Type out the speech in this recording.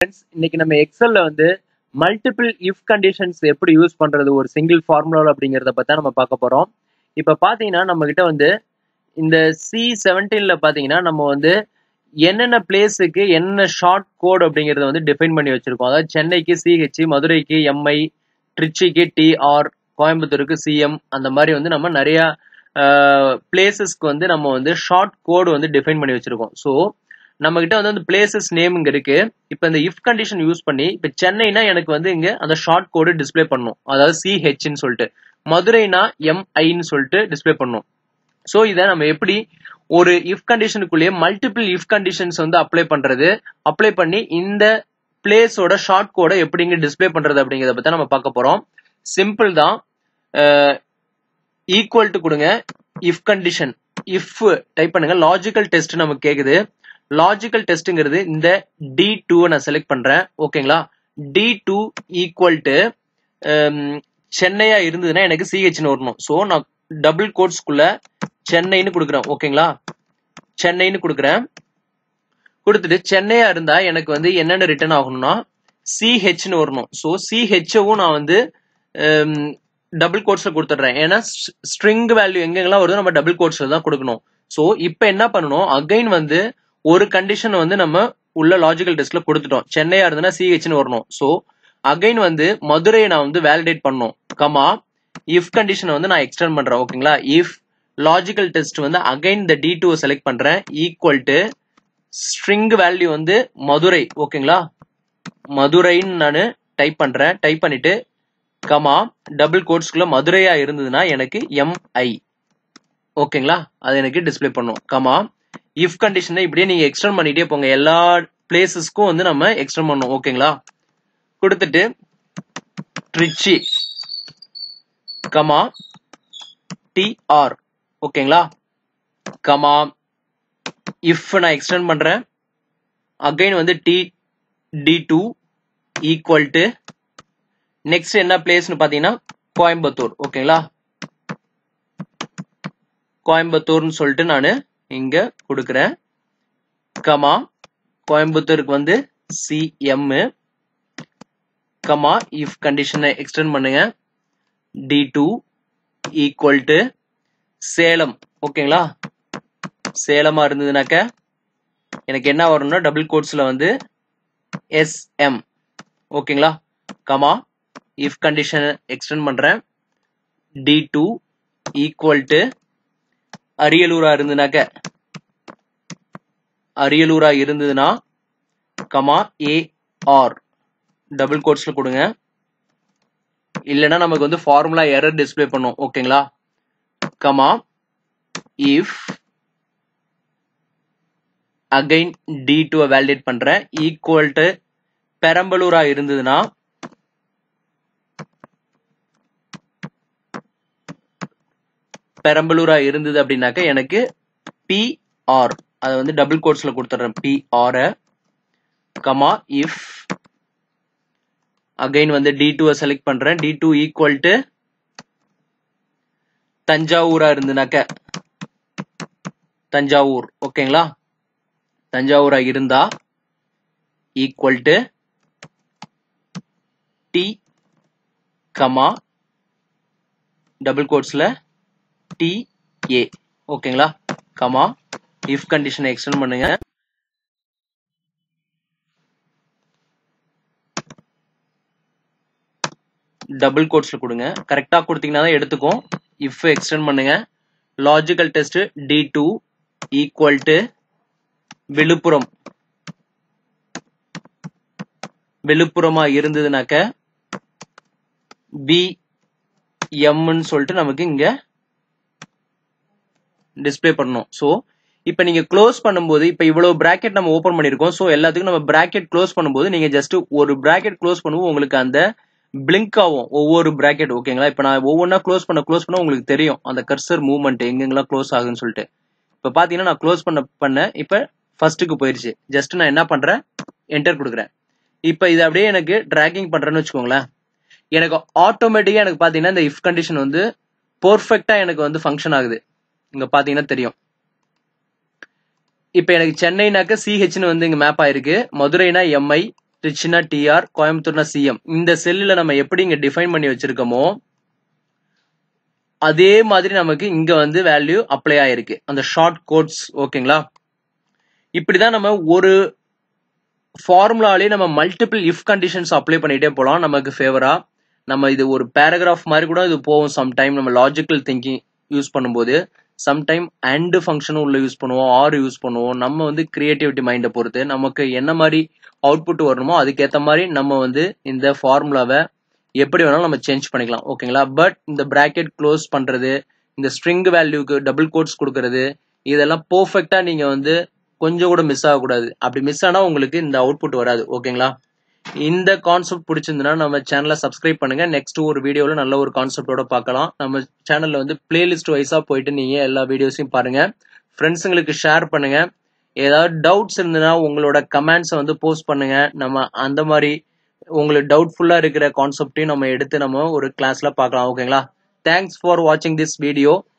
friends இன்னைக்கு நம்ம எக்ஸல்ல வந்து மல்டிபிள் இஃப் கண்டிஷன்ஸ் எப்படி யூஸ் பண்றது ஒரு சிங்கிள் ஃபார்முலா அப்படிங்கிறத பத்தி நம்ம பார்க்க போறோம் இப்ப பாத்தீங்கன்னா நம்ம கிட்ட வந்து இந்த சி செவன்டீன்ல பாத்தீங்கன்னா நம்ம வந்து என்னென்ன பிளேஸுக்கு என்ன ஷார்ட் கோட் அப்படிங்கறத வந்து டிஃபைன் பண்ணி வச்சிருக்கோம் அதாவது சென்னைக்கு சிஹெச் மதுரைக்கு எம்ஐ ட்ரிச்சிக்கு டிஆர் கோயம்புத்தூருக்கு சிஎம் அந்த மாதிரி வந்து நம்ம நிறைய பிளேசஸ்க்கு வந்து நம்ம வந்து ஷார்ட் கோடு வந்து டிஃபைன் பண்ணி வச்சிருக்கோம் ஸோ நம்ம கிட்ட வந்து அந்த பிளேசஸ் நேம் இங்க இருக்கு இப்போ இந்த இஃப் கண்டிஷன் யூஸ் பண்ணி இப்போ சென்னைனா எனக்கு வந்து இங்க அந்த ஷார்ட் கோடு டிஸ்ப்ளே பண்ணும் அதாவது சிஹெச்னு சொல்லிட்டு மதுரைனா எம்ஐன்னு சொல்லிட்டு டிஸ்ப்ளே பண்ணும் ஸோ இதை நம்ம எப்படி ஒரு இஃப் கண்டிஷனுக்குள்ளேயே மல்டிபிள் இஃப் கண்டிஷன்ஸ் வந்து அப்ளை பண்றது அப்ளை பண்ணி இந்த பிளேஸோட ஷார்ட் கோடை எப்படி இங்க டிஸ்ப்ளே பண்றது அப்படிங்கிறத பத்தி நம்ம பார்க்க போறோம் சிம்பிள் தான் ஈக்குவல் டு கொடுங்க இஃப் கண்டிஷன் இஃப் டைப் பண்ணுங்க லாஜிக்கல் டெஸ்ட் நமக்கு கேக்குது லாஜிக்கல் டெஸ்ட்ங்கிறது இந்த டி டூ நான் செலக்ட் பண்றேன் ஓகேங்களா டி டூ ஈக்குவல் டு சென்னையா இருந்ததுன்னா எனக்கு சிஹெச்னு வரணும் ஸோ நான் டபுள் கோட்ஸ்குள்ள சென்னைன்னு கொடுக்குறேன் ஓகேங்களா சென்னைன்னு கொடுக்குறேன் கொடுத்துட்டு சென்னையா இருந்தா எனக்கு வந்து என்னென்ன ரிட்டர்ன் ஆகணும்னா சிஹெச்னு வரணும் ஸோ சிஹெச்வும் நான் வந்து டபுள் கோட்ஸ்ல கொடுத்துட்றேன் ஏன்னா ஸ்ட்ரிங் வேல்யூ எங்கெங்கெல்லாம் வருதோ நம்ம டபுள் கோட்ஸ்ல தான் கொடுக்கணும் ஸோ இப்போ என்ன பண்ணணும் அகைன் வந்து ஒரு கண்டிஷன் வந்து நம்ம உள்ள லாஜிக்கல் டெஸ்ட்ல கொடுத்துட்டோம் சென்னையா இருந்ததுன்னா சிஹெச்னு வரணும் ஸோ அகைன் வந்து மதுரையை நான் வந்து வேலிடேட் பண்ணணும் கமா இஃப் கண்டிஷனை வந்து நான் எக்ஸ்டெண்ட் பண்றேன் ஓகேங்களா இஃப் லாஜிக்கல் டெஸ்ட் வந்து அகைன் இந்த டி டூ செலக்ட் பண்றேன் ஈக்குவல் டு ஸ்ட்ரிங் வேல்யூ வந்து மதுரை ஓகேங்களா மதுரைன்னு நான் டைப் பண்றேன் டைப் பண்ணிட்டு கமா டபுள் கோட்ஸ்குள்ள மதுரையா இருந்ததுன்னா எனக்கு எம்ஐ ஓகேங்களா அது எனக்கு டிஸ்பிளே பண்ணும் கமா இஃப் கண்டிஷனை இப்படியே நீங்க எக்ஸ்டெண்ட் பண்ணிட்டே போங்க எல்லா பிளேசஸ்க்கும் வந்து நம்ம எக்ஸ்டெண்ட் பண்ணோம் ஓகேங்களா கொடுத்துட்டு ட்ரிச்சி கமா டிஆர் ஓகேங்களா கமா இஃப் நான் எக்ஸ்டெண்ட் பண்றேன் அகைன் வந்து D D two equal to next என்ன பிளேஸ்னு பாத்தீங்கன்னா கோயம்புத்தூர் ஓகேங்களா கோயம்புத்தூர்னு சொல்லிட்டு நான் இங்க கொடுக்குறேன் கமா கோயம்புத்தூருக்கு வந்து சிஎம் கமா இஃப் கண்டிஷனை எக்ஸ்டெண்ட் பண்ணுங்க D two equal to Salem ஓகேங்களா சேலமா இருந்ததுனாக்க எனக்கு என்ன வரணும்னா டபுள் கோட்ஸ்ல வந்து எஸ்எம் ஓகேங்களா கமா இஃப் கண்டிஷன் எக்ஸ்டெண்ட் பண்றேன் டி டூ ஈக்குவல் டு அரியலூரா இருந்ததுனாக்க அரியலூரா இருந்ததுன்னா கமா ஏஆர் டபுள் கோட்ஸ்ல கொடுங்க இல்லைன்னா நமக்கு வந்து ஃபார்முலா எரர் டிஸ்பிளே பண்ணும் ஓகேங்களா comma if again D two validate பண்றேன் ஈக்குவல் டு பெரம்பலூரா இருந்ததுன்னா பெரம்பலூரா இருந்தது அப்படின்னாக்க எனக்கு பிஆர் அதை வந்து டபுள் கோட்ஸ்ல கொடுத்துட்றேன் பிஆர் கமா இஃப் அகைன் வந்து டி டூ செலக்ட் பண்றேன் டி டூ ஈக்குவல் டு தஞ்சாவூரா இருந்துனாக்க தஞ்சாவூர் ஓகேங்களா தஞ்சாவூரா இருந்தா equal to T comma double கோட்ஸ்ல டி ஏ ஓகேங்களா கமா இஃப் கண்டிஷனை எக்ஸ்டெண்ட் பண்ணுங்க டபுள் கோட்ஸ்ல கொடுங்க கரெக்டா கொடுத்தீங்கன்னா தான் எடுத்துக்கும் இஃப் எக்ஸ்டெண்ட் பண்ணுங்க logical test D two equal to Villupuram விழுப்புரமா இருந்ததுனாக்க பி எம்னு சொல்லிட்டு நமக்கு இங்க டிஸ்பிளே பண்ணணும் ஸோ இப்போ நீங்க க்ளோஸ் பண்ணும்போது இப்போ இவ்வளவு பிராக்கெட் நம்ம ஓப்பன் பண்ணிருக்கோம் ஸோ எல்லாத்துக்கும் நம்ம பிராக்கெட் க்ளோஸ் பண்ணும்போது நீங்க ஜஸ்ட் ஒரு பிராக்கெட் க்ளோஸ் பண்ணும்போது உங்களுக்கு அந்த பிளிங்க் ஆகும் ஒவ்வொரு பிராக்கெட் ஓகேங்களா இப்போ நான் ஒவ்வொன்றா க்ளோஸ் பண்ண க்ளோஸ் பண்ண உங்களுக்கு தெரியும் அந்த கர்சர் மூவ்மெண்ட் எங்கெங்கெல்லாம் க்ளோஸ் ஆகுதுன்னு சொல்லிட்டு இப்போ பாத்தீங்கன்னா நான் க்ளோஸ் பண்ண பண்ண இப்போ ஃபர்ஸ்ட்டுக்கு போயிருச்சு ஜஸ்ட் நான் என்ன பண்றேன் என்டர் கொடுக்குறேன் இப்போ இது அப்படியே எனக்கு டிராகிங் பண்றேன்னு வச்சுக்கோங்களேன் எனக்கு ஆட்டோமேட்டிக்கா எனக்கு பாத்தீங்கன்னா இந்த இஃப் கண்டிஷன் வந்து பெர்ஃபெக்டா எனக்கு வந்து ஃபங்க்ஷன் ஆகுது இங்க பாத்தீங்கன்னா தெரியும் இப்போ எனக்கு சென்னைனாக்க சிஹெச்னு வந்து இங்க மேப் ஆயிருக்கு மதுரைனா எம்ஐ திருச்சினா டிஆர் கோயம்புத்தூர்னா சிஎம் இந்த செல்லுல நம்ம எப்படி இங்க டிஃபைன் பண்ணி வச்சிருக்கோமோ அதே மாதிரி நமக்கு இங்க வந்து வேல்யூ அப்ளை ஆயிருக்கு அந்த ஷார்ட் கோட்ஸ் ஓகேங்களா இப்படிதான் நம்ம ஒரு ஃபார்முலாலே நம்ம மல்டிபிள் இஃப் கண்டிஷன்ஸ் அப்ளை பண்ணிட்டே போலாம் நமக்கு ஃபேவரா நம்ம இது ஒரு பேராகிராஃப் மாதிரி கூட இது போகும் சம்டைம் நம்ம லாஜிக்கல் திங்கிங் யூஸ் பண்ணும்போது சம்டைம் அண்ட் ஃபங்க்ஷனும் உள்ள யூஸ் பண்ணுவோம் ஆர் யூஸ் பண்ணுவோம் நம்ம வந்து கிரியேட்டிவிட்டி மைண்டை பொறுத்து நமக்கு என்ன மாதிரி அவுட்புட் வரணுமோ அதுக்கேற்ற மாதிரி நம்ம வந்து இந்த ஃபார்முலாவை எப்படி வேணாலும் நம்ம சேஞ்ச் பண்ணிக்கலாம் ஓகேங்களா பட் இந்த பிராக்கெட் க்ளோஸ் பண்றது இந்த ஸ்ட்ரிங் வேல்யூக்கு டபுள் கோட்ஸ் கொடுக்கறது இதெல்லாம் பெர்ஃபெக்டா நீங்க வந்து கொஞ்சம் கூட மிஸ் ஆகக்கூடாது அப்படி மிஸ் ஆனா உங்களுக்கு இந்த அவுட்புட் வராது ஓகேங்களா இந்த கான்செப்ட் பிடிச்சிருந்ததுன்னா நம்ம சேனலை சப்ஸ்கிரைப் பண்ணுங்க நெக்ஸ்ட் ஒரு வீடியோல நல்ல ஒரு கான்செப்டோட பார்க்கலாம் நம்ம சேனல்ல வந்து பிளேலிஸ்ட் வைஸா போயிட்டு நீங்க எல்லா வீடியோஸையும் பாருங்க ஃப்ரெண்ட்ஸுங்களுக்கு ஷேர் பண்ணுங்க ஏதாவது டவுட்ஸ் இருந்ததுன்னா உங்களோட கமெண்ட்ஸை வந்து போஸ்ட் பண்ணுங்க நம்ம அந்த மாதிரி உங்களுக்கு டவுட்ஃபுல்லா இருக்கிற கான்செப்டையும் நம்ம எடுத்து நம்ம ஒரு கிளாஸ்ல பார்க்கலாம் ஓகேங்களா தேங்க்ஸ் ஃபார் வாட்சிங் திஸ் வீடியோ